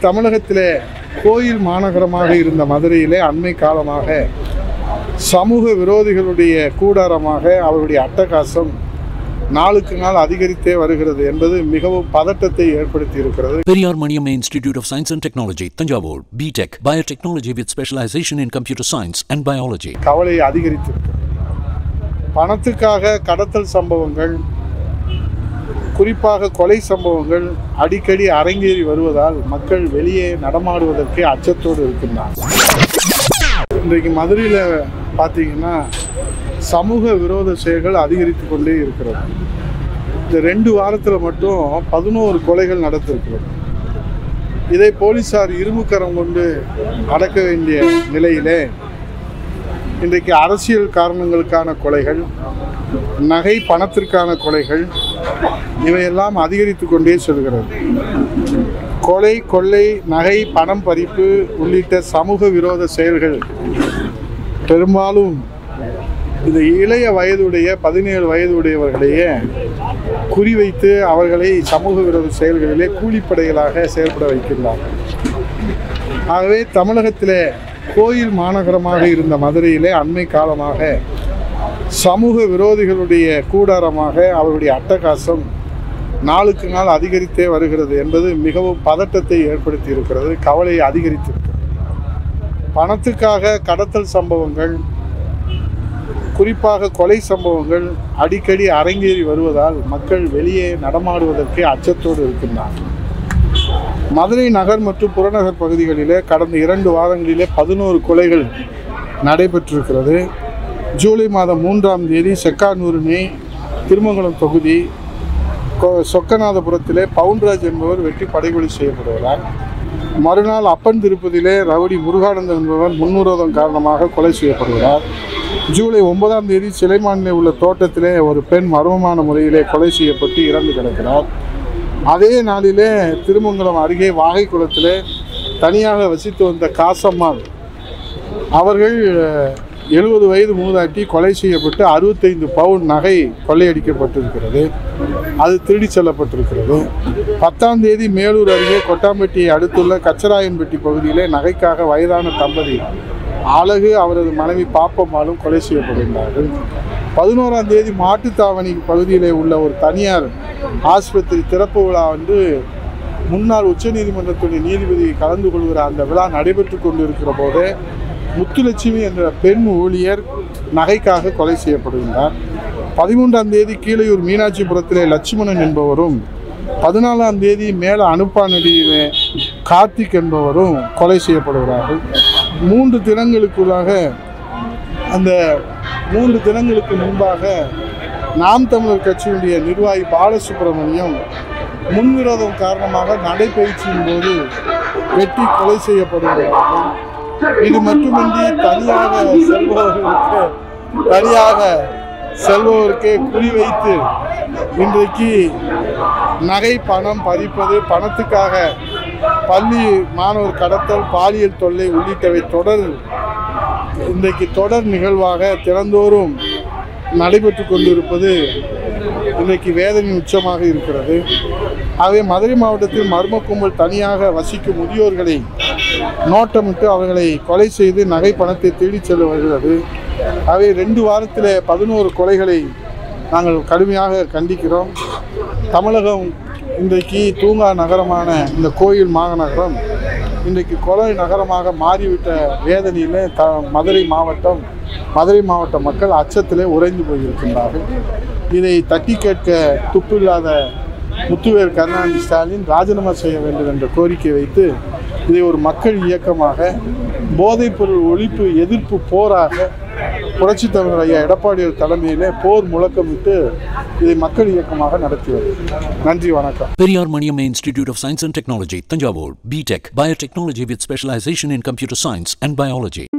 தமிழகத்திலே கோயில் மாநகரமாக இருந்த மதுரையிலே அண்மை காலமாக சமூக விரோதிகளுடைய கூடாரமாக அவருடைய அட்டகாசம் நாளுக்கு நாள் அதிகரித்தே வருகிறது என்பது மிகவும் பதட்டத்தை ஏற்படுத்தி இருக்கிறது Periyar Maniamma Institute of Science and Technology, Tanjavur, BTech, Biotechnology with specialization in computer science and biology. கவலை அதிகரித்திருக்கிறது பணத்துக்காக கடத்தல் சம்பவங்கள் குறிப்பாக கொலை சம்பவங்கள் அடிக்கடி அரங்கேறி வருவதால் மக்கள் வெளியே நடமாடுவதற்கு அச்சத்தோடு இருக்கின்றார் இன்றைக்கு மதுரையில் பார்த்தீங்கன்னா சமூக விரோத செயல்கள் அதிகரித்து கொண்டே இருக்கிறது இந்த ரெண்டு வாரத்தில் மட்டும் பதினோரு கொலைகள் நடந்திருக்கிறது இதை போலீசார் இரும்புக்கரம் கொண்டு அடக்க வேண்டிய நிலையிலே இன்றைக்கு அரசியல் காரணங்களுக்கான கொலைகள் நகை பணத்திற்கான கொலைகள் இவையெல்லாம் அதிகரித்து கொண்டே செல்கிறது கொலை கொள்ளை நகை பணம் பறிப்பு உள்ளிட்ட சமூக விரோத செயல்கள் பெரும்பாலும் இந்த இளைய வயதுடைய பதினேழு வயதுடையவர்களையே குறிவைத்து அவர்களை சமூக விரோத செயல்களிலே கூலிப்படைகளாக செயல்பட வைக்கின்றார்கள் ஆகவே தமிழகத்திலே கோயில் மாநகரமாக இருந்த மதுரையிலே அண்மை காலமாக சமூக விரோதிகளுடைய கூடாரமாக அவருடைய அட்டகாசம் நாளுக்கு நாள் அதிகரித்தே வருகிறது என்பது மிகவும் பதட்டத்தை ஏற்படுத்தி இருக்கிறது கவலையை அதிகரித்திருக்கிறது பணத்துக்காக கடத்தல் சம்பவங்கள் குறிப்பாக கொலை சம்பவங்கள் அடிக்கடி அரங்கேறி வருவதால் மக்கள் வெளியே நடமாடுவதற்கு அச்சத்தோடு இருக்கின்றார்கள் மதுரை நகர் மற்றும் புறநகர் பகுதிகளிலே கடந்த இரண்டு வாரங்களிலே பதினோரு கொலைகள் நடைபெற்றிருக்கிறது ஜூலை மாதம் மூன்றாம் தேதி செக்கானூரிணி திருமங்கலம் தொகுதி கொ- சொக்கநாதபுரத்திலே பவுன்ராஜ் என்பவர் வெட்டி படுகொலை செய்யப்படுகிறார் மறுநாள் அப்பன் திருப்பதியிலே ரவுடி முருகானந்தன் என்பவர் முன்விரோதம் காரணமாக கொலை செய்யப்படுகிறார் ஜூலை ஒன்பதாம் தேதி சிலைமானிலே உள்ள தோட்டத்திலே ஒரு பெண் மர்மமான முறையிலே கொலை செய்யப்பட்டு இறந்து கிடக்கிறார் அதே நாளிலே திருமங்கலம் அருகே வாகைக்குளத்திலே தனியாக வசித்து வந்த காசம்மாள் அவர்கள் எழுபது வயது மூதாட்டி கொலை செய்யப்பட்டு அறுபத்தைந்து பவுன் நகை கொள்ளையடிக்கப்பட்டிருக்கிறது அது திருடி செல்லப்பட்டிருக்கிறது பத்தாம் தேதி மேலூர் அருகே கொட்டாம்பட்டியை அடுத்துள்ள கச்சராயன்பட்டி பகுதியிலே நகைக்காக வயதான தம்பதி அழகு அவரது மனைவி பாப்பம்மாளும் கொலை செய்யப்படுகிறார்கள் பதினோராம் தேதி மாட்டுத்தாவணி பகுதியிலே உள்ள ஒரு தனியார் ஆஸ்பத்திரி திறப்பு விழா வந்து முன்னாள் உச்சநீதிமன்றத்துடைய நீதிபதி கலந்து கொள்கிற அந்த விழா நடைபெற்று கொண்டிருக்கிற போதே முத்துலட்சுமி என்ற பெண் ஊழியர் நகைக்காக கொலை செய்யப்படுகின்றார் பதிமூன்றாம் தேதி கீழையூர் மீனாட்சிபுரத்திலே லட்சுமணன் என்பவரும் பதினாலாம் தேதி மேல அனுப்பானடியிலே கார்த்திக் என்பவரும் கொலை செய்யப்படுகிறார்கள் மூன்று தினங்களுக்குள்ளாக அந்த மூன்று தினங்களுக்கு முன்பாக நாம் தமிழர் கட்சியினுடைய நிர்வாகி பாலசுப்ரமணியம் முன்விரோதம் காரணமாக நடைபயிற்சியின் போது வெட்டி கொலை செய்யப்படுகிறார்கள் இது மட்டுமின்றி தனியாக செல்பவர்களுக்கு தனியாக செல்பவருக்கு குறிவைத்து இன்றைக்கு நகை பணம் பறிப்பது பணத்துக்காக பள்ளி மாணவர் கடத்தல் பாலியல் தொல்லை உள்ளிட்டவை தொடர் இன்றைக்கு தொடர் நிகழ்வாக தினந்தோறும் நடைபெற்று கொண்டிருப்பது இன்றைக்கு வேதனை உச்சமாக இருக்கிறது ஆகவே மதுரை மாவட்டத்தில் மர்ம கும்பல் தனியாக வசிக்கும் முதியோர்களை நோட்டமிட்டு அவர்களை கொலை செய்து நகை பணத்தை தேடிச் செல்ல வருகிறது ஆகவே ரெண்டு வாரத்தில் பதினோரு கொலைகளை நாங்கள் கடுமையாக கண்டிக்கிறோம் தமிழகம் இன்றைக்கு தூங்கா நகரமான இந்த கோயில் மாநகரம் இன்றைக்கு கொலை நகரமாக மாறிவிட்ட வேதனையில் த மதுரை மாவட்டம் மதுரை மாவட்ட மக்கள் அச்சத்திலே உறைந்து போயிருக்கின்றார்கள் இதை தட்டி கேட்க துப்பில்லாத முத்துவேல் கருணாநிதி ஸ்டாலின் ராஜினாமா செய்ய வேண்டும் என்ற கோரிக்கை வைத்து இதை ஒரு மக்கள் இயக்கமாக போதைப்பொருள் ஒழிப்பு எதிர்ப்பு போராக புரட்சித் தலைவர் ஐயா எடப்பாடியார் தலைமையிலே போர் முழக்கமிட்டு இதை மக்கள் இயக்கமாக நடத்தி வருகிறது நன்றி வணக்கம் Periyar Maniamma Institute of Science and Technology, Tanjavur, BTech, Biotechnology with specialization in computer science and biology.